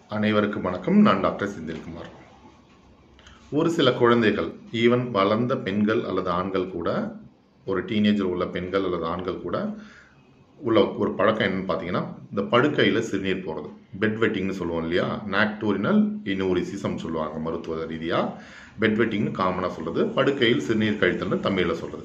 அனைவருக்கும் வணக்கம் நான் டாக்டர் செந்தில்குமார் ஒரு சில குழந்தைகள் ஈவன் வளர்ந்த பெண்கள் அல்லது ஆண்கள் கூட ஒரு டீனேஜர் உள்ள பெண்கள் அல்லது ஆண்கள் கூட உள்ள ஒரு பழக்கம் என்னன்னு பார்த்தீங்கன்னா இந்த படுக்கையில் சிறுநீர் போகிறது பெட் வெட்டிங்னு சொல்லுவோம் இல்லையா நாக்டோரினல் இனோரிசிசம் சொல்லுவாங்க மருத்துவ ரீதியாக பெட் வெட்டிங்னு காமனாக சொல்கிறது படுக்கையில் சிறுநீர் கழித்தல்னு தமிழில் சொல்கிறது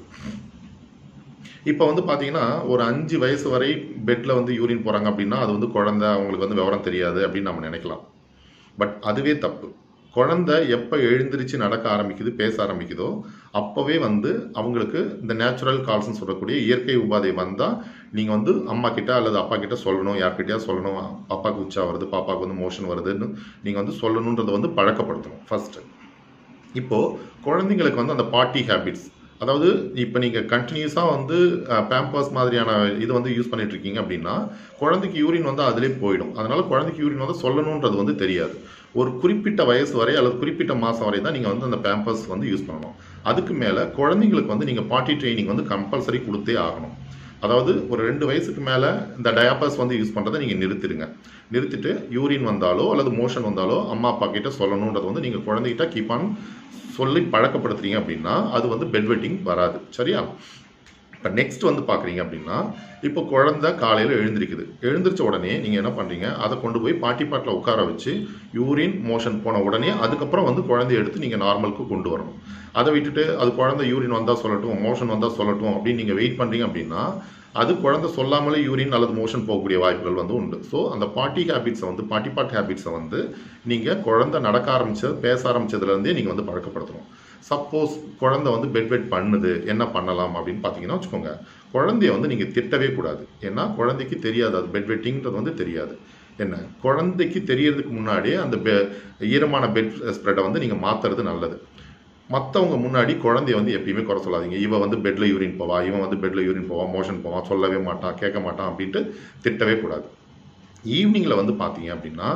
இப்போ வந்து பார்த்தீங்கன்னா ஒரு அஞ்சு வயசு வரை பெட்டில் வந்து யூரின் போகிறாங்க அப்படின்னா அது வந்து குழந்தை அவங்களுக்கு வந்து விவரம் தெரியாது அப்படின்னு நம்ம நினைக்கலாம் பட் அதுவே தப்பு குழந்தை எப்போ எழுந்திரிச்சு நடக்க ஆரம்பிக்குது பேச ஆரம்பிக்குதோ அப்போவே வந்து அவங்களுக்கு இந்த நேச்சுரல் கால்ஸ்னு சொல்லக்கூடிய இயற்கை உபாதை வந்தால் நீங்கள் வந்து அம்மா கிட்ட அல்லது அப்பா கிட்ட சொல்லணும் யார்கிட்டயா சொல்லணும் அப்பாவுக்கு உச்சா வருது பாப்பாவுக்கு வந்து மோஷன் வருதுன்னு நீங்கள் வந்து சொல்லணுன்றதை வந்து பழக்கப்படுத்தணும் ஃபர்ஸ்ட் இப்போது குழந்தைங்களுக்கு வந்து அந்த பார்ட்டி ஹேபிட்ஸ் அதாவது இப்போ நீங்கள் கண்டினியூஸாக வந்து பேம்பர்ஸ் மாதிரியான இது வந்து யூஸ் பண்ணிட்டு இருக்கீங்க அப்படின்னா குழந்தைக்கு யூரின் வந்து அதிலே போயிடும் அதனால குழந்தைக்கு யூரின் வந்து சொல்லணுன்றது வந்து தெரியாது ஒரு குறிப்பிட்ட வயசு வரை அல்லது குறிப்பிட்ட மாதம் வரை தான் நீங்கள் வந்து அந்த பேம்பர்ஸ் வந்து யூஸ் பண்ணணும் அதுக்கு மேலே குழந்தைங்களுக்கு வந்து நீங்கள் பார்ட்டி ட்ரைனிங் வந்து கம்பல்சரி கொடுத்தே ஆகணும் அதாவது ஒரு ரெண்டு வயசுக்கு மேலே இந்த டயாப்பர்ஸ் வந்து யூஸ் பண்ணுறதை நீங்கள் நிறுத்திடுங்க நிறுத்திட்டு யூரின் வந்தாலோ அல்லது மோஷன் வந்தாலோ அம்மா அப்பா கிட்ட சொல்லணுன்றது வந்து நீங்கள் குழந்தைகிட்ட கீப் ஆன் சொல்லி பழக்கப்படுத்துறீங்க அப்படின்னா அது வந்து பெட் வெட்டிங் வராது சரியா இப்போ நெக்ஸ்ட் வந்து பார்க்குறீங்க அப்படின்னா இப்போ குழந்தை காலையில் எழுந்திருக்குது எழுந்திரிச்ச உடனே நீங்கள் என்ன பண்ணுறீங்க அதை கொண்டு போய் பாட்டி பாட்டில் உட்கார வச்சு யூரின் மோஷன் போன உடனே அதுக்கப்புறம் வந்து குழந்தைய எடுத்து நீங்கள் நார்மலுக்கு கொண்டு வரணும் அதை விட்டுட்டு அது குழந்தை யூரின் வந்தால் சொல்லட்டும் மோஷன் வந்தால் சொல்லட்டும் அப்படின்னு நீங்கள் வெயிட் பண்ணுறீங்க அப்படின்னா அது குழந்தை சொல்லாமலே யூரின் அல்லது மோஷன் போகக்கூடிய வாய்ப்புகள் வந்து உண்டு ஸோ அந்த பாட்டி ஹேபிட்ஸை வந்து பாட்டி பாட் ஹேபிட்ஸை வந்து நீங்கள் குழந்தை நடக்க ஆரம்பிச்ச பேச ஆரம்பிச்சதுலேருந்தே நீங்கள் வந்து பழக்கப்படுத்தணும் சப்போஸ் குழந்தை வந்து பெட் வெட் பண்ணுது என்ன பண்ணலாம் அப்படின்னு பார்த்தீங்கன்னா வச்சுக்கோங்க குழந்தைய வந்து நீங்கள் திட்டவே கூடாது ஏன்னா குழந்தைக்கு தெரியாது அது பெட் வெட்டிங்கிறது வந்து தெரியாது என்ன குழந்தைக்கு தெரியறதுக்கு முன்னாடியே அந்த பெ ஈரமான பெட் ஸ்ப்ரெட்டை வந்து நீங்கள் மாற்றுறது நல்லது மற்றவங்க முன்னாடி குழந்தைய வந்து எப்பயுமே குறை சொல்லாதீங்க இவன் வந்து பெட்டில் யூரின் போவா இவன் வந்து பெட்டில் யூரின் போவான் மோஷன் போவான் சொல்லவே மாட்டான் கேட்க மாட்டான் அப்படின்ட்டு திட்டவே கூடாது ஈவினிங்கில் வந்து பார்த்தீங்க அப்படின்னா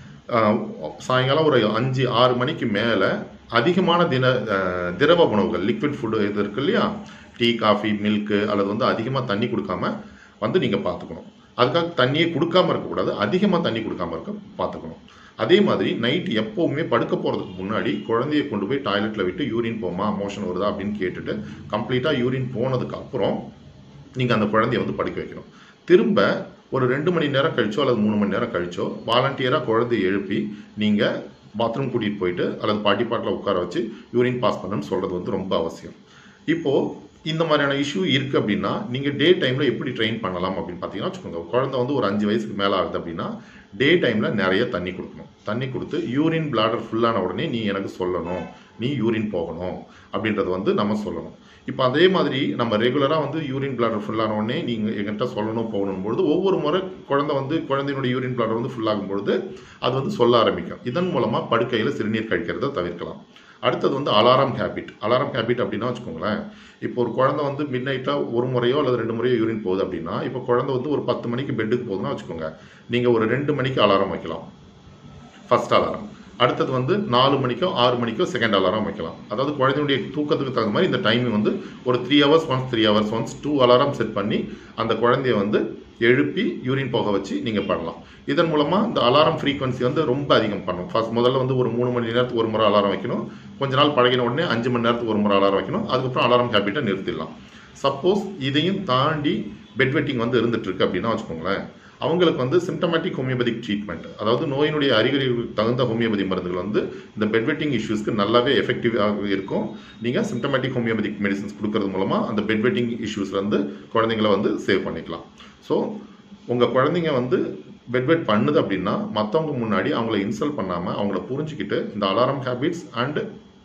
சாயங்காலம் ஒரு அஞ்சு ஆறு மணிக்கு மேலே அதிகமான தின திரவ உணவுகள் லிக்விட் ஃபுட்டு இது இருக்கு இல்லையா டீ காஃபி மில்க்கு அல்லது வந்து அதிகமாக தண்ணி கொடுக்காம வந்து நீங்கள் பார்த்துக்கணும் அதுக்காக தண்ணியே கொடுக்காம இருக்கக்கூடாது அதிகமாக தண்ணி கொடுக்காம இருக்க பார்த்துக்கணும் அதே மாதிரி நைட் எப்போவுமே படுக்க போகிறதுக்கு முன்னாடி குழந்தைய கொண்டு போய் டாய்லெட்டில் விட்டு யூரின் போமா மோஷன் வருதா அப்படின்னு கேட்டுட்டு கம்ப்ளீட்டாக யூரின் போனதுக்கு அப்புறம் நீங்கள் அந்த குழந்தைய வந்து படுக்க வைக்கணும் திரும்ப ஒரு ரெண்டு மணி நேரம் கழிச்சோ அல்லது மூணு மணி நேரம் கழிச்சோ வாலண்டியராக குழந்தைய எழுப்பி நீங்கள் பாத்ரூம் கூட்டிகிட்டு போயிட்டு அல்லது பாட்டி பாட்டில் உட்கார வச்சு யூரின் பாஸ் பண்ணுன்னு சொல்கிறது வந்து ரொம்ப அவசியம் இப்போது இந்த மாதிரியான இஷ்யூ இருக்குது அப்படின்னா நீங்கள் டே டைமில் எப்படி ட்ரெயின் பண்ணலாம் அப்படின்னு பார்த்தீங்கன்னா வச்சுக்கோங்க குழந்தை வந்து ஒரு அஞ்சு வயசுக்கு மேலே ஆகுது அப்படின்னா டே டைமில் நிறைய தண்ணி கொடுக்கணும் தண்ணி கொடுத்து யூரின் பிளாடர் ஃபுல்லான உடனே நீ எனக்கு சொல்லணும் நீ யூரின் போகணும் அப்படின்றத வந்து நம்ம சொல்லணும் இப்போ அதே மாதிரி நம்ம ரெகுலராக வந்து யூரின் பிளாடர் ஃபுல்லான உடனே நீங்கள் எங்கிட்ட சொல்லணும் போகணும் பொழுது ஒவ்வொரு முறை குழந்தை வந்து குழந்தையினுடைய யூரின் பிளாடர் வந்து ஃபுல்லாகும் பொழுது அது வந்து சொல்ல ஆரம்பிக்கும் இதன் மூலமாக படுக்கையில் சிறுநீர் கழிக்கிறத தவிர்க்கலாம் அடுத்தது வந்து அலாரம் ஹேபிட் அலாரம் ஹேபிட் அப்படின்னா வச்சுக்கோங்களேன் இப்போ ஒரு குழந்தை வந்து மிட் நைட்டாக ஒரு முறையோ அல்லது ரெண்டு முறையோ யூரின் போகுது அப்படின்னா இப்போ குழந்தை வந்து ஒரு பத்து மணிக்கு பெட்டுக்கு போகுதுன்னா வச்சுக்கோங்க நீங்கள் ஒரு ரெண்டு மணிக்கு அலாரம் வைக்கலாம் ஃபர்ஸ்ட் அலாரம் அடுத்தது வந்து நாலு மணிக்கோ ஆறு மணிக்கோ செகண்ட் அலாரம் வைக்கலாம் அதாவது குழந்தையுடைய தூக்கத்துக்கு தகுந்த மாதிரி இந்த டைமிங் வந்து ஒரு three hours once three hours once two alarm set பண்ணி அந்த குழந்தைய வந்து எழுப்பி யூரின் போக வச்சு நீங்கள் பண்ணலாம் இதன் மூலமாக இந்த அலாரம் ஃப்ரீக்வன்சி வந்து ரொம்ப அதிகம் பண்ணும் ஃபர்ஸ்ட் முதல்ல வந்து ஒரு மூணு மணி நேரத்துக்கு ஒரு முறை அலாரம் வைக்கணும் கொஞ்ச நாள் பழகின உடனே அஞ்சு மணி நேரத்துக்கு ஒரு முறை அலாரம் வைக்கணும் அதுக்கப்புறம் அலாரம் ஹேபிட்டை நிறுத்திடலாம் சப்போஸ் இதையும் தாண்டி பெட் வெட்டிங் வந்து இருந்துட்டு இருக்கு அப்படின்னா வச்சுக்கோங்களேன் அவங்களுக்கு வந்து சிம்டமேட்டிக் ஹோமியோபதிக் ட்ரீட்மெண்ட் அதாவது நோயினுடைய அறிகுறிகளுக்கு தகுந்த ஹோமியோபதி மருந்துகள் வந்து இந்த பெட்வெட்டிங் இஷ்யூஸ்க்கு நல்லாவே எஃபெக்டிவாக இருக்கும் நீங்கள் சிம்டமேட்டிக் ஹோமியோபதிக் மெடிசன்ஸ் கொடுக்கறது மூலமாக அந்த பெட்வெட்டிங் இஷ்யூஸ்லேருந்து குழந்தைங்கள வந்து சேவ் பண்ணிக்கலாம் ஸோ உங்கள் குழந்தைங்க வந்து பெட்வெட் பண்ணுது அப்படின்னா மற்றவங்க முன்னாடி அவங்கள இன்சல்ட் பண்ணாமல் அவங்கள புரிஞ்சுக்கிட்டு இந்த அலாரம் ஹேபிட்ஸ் அண்டு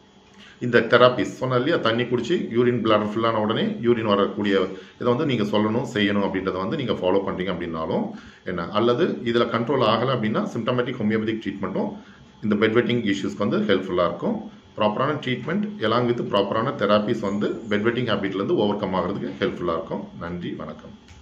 இந்த தெராபிஸ் சொன்ன இல்லையா தண்ணி குடிச்சு யூரின் பிளாடர் ஃபுல்லான உடனே யூரின் வரக்கூடிய இதை வந்து நீங்கள் சொல்லணும் செய்யணும் அப்படின்றத வந்து நீங்கள் ஃபாலோ பண்ணுறீங்க அப்படின்னாலும் என்ன அல்லது இதில் கண்ட்ரோல் ஆகலை அப்படின்னா சிம்டமேட்டிக் ஹோமியோபதிக் ட்ரீட்மெண்ட்டும் இந்த பெட்வெட்டிங் இஷ்யூஸ்க்கு வந்து ஹெல்ப்ஃபுல்லாக இருக்கும் ப்ராப்பரான ட்ரீட்மெண்ட் எலாங் வித் ப்ராப்பரான தெராபிஸ் வந்து பெட்வெட்டிங் ஹேபிட்லேருந்து ஓவர் கம் ஆகிறதுக்கு ஹெல்ப்ஃபுல்லாக இருக்கும் நன்றி வணக்கம்